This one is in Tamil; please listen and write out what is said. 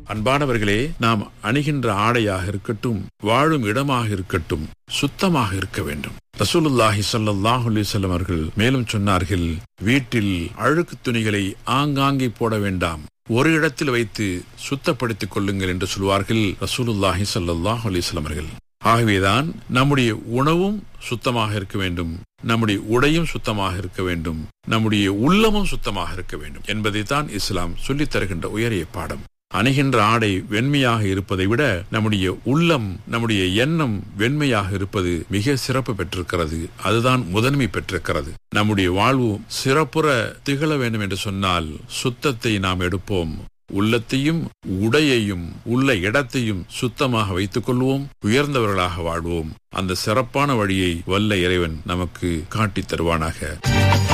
அன்பானவர்களே நாம் அணிகின்ற ஆடையாக இருக்கட்டும் வாழும் இடமாக இருக்கட்டும் சுத்தமாக இருக்க வேண்டும் ரசூலுல்லாஹி ஸல்லல்லாஹு அலைஹி வஸல்லம் அவர்கள் மேலும் சொன்னார்கள் வீட்டில் அழுக்கு துணிகளை ஆங்காங்கே போட வேண்டாம் ஒரு இடத்தில் வைத்து சுத்தப்படுத்திக் கொள்ளுங்கள் என்று சொல்வார்கள் ரசூலுல்லாஹி ஸல்லல்லாஹு அலைஹி வஸல்லம் அவர்கள் ஆகவேதான் நம்முடைய உணவும் சுத்தமாக இருக்க வேண்டும் நம்முடைய உடையும் சுத்தமாக இருக்க வேண்டும் நம்முடைய உள்ளமும் சுத்தமாக இருக்க வேண்டும் என்பதைத்தான் இஸ்லாம் சொல்லித் தருகின்ற உயரிய பாடம் அணுகின்ற ஆடை வெண்மையாக இருப்பதை விட நம்முடைய உள்ளம் நம்முடைய எண்ணம் வெண்மையாக இருப்பது மிக சிறப்பு பெற்றிருக்கிறது அதுதான் முதன்மை பெற்றிருக்கிறது நம்முடைய வாழ்வு சிறப்புற திகழ வேண்டும் என்று சொன்னால் சுத்தத்தை நாம் எடுப்போம் உள்ளத்தையும் உடையையும் உள்ள இடத்தையும் சுத்தமாக வைத்துக் கொள்வோம் உயர்ந்தவர்களாக வாழ்வோம் அந்த சிறப்பான வழியை வல்ல இறைவன் நமக்கு காட்டித் தருவானாக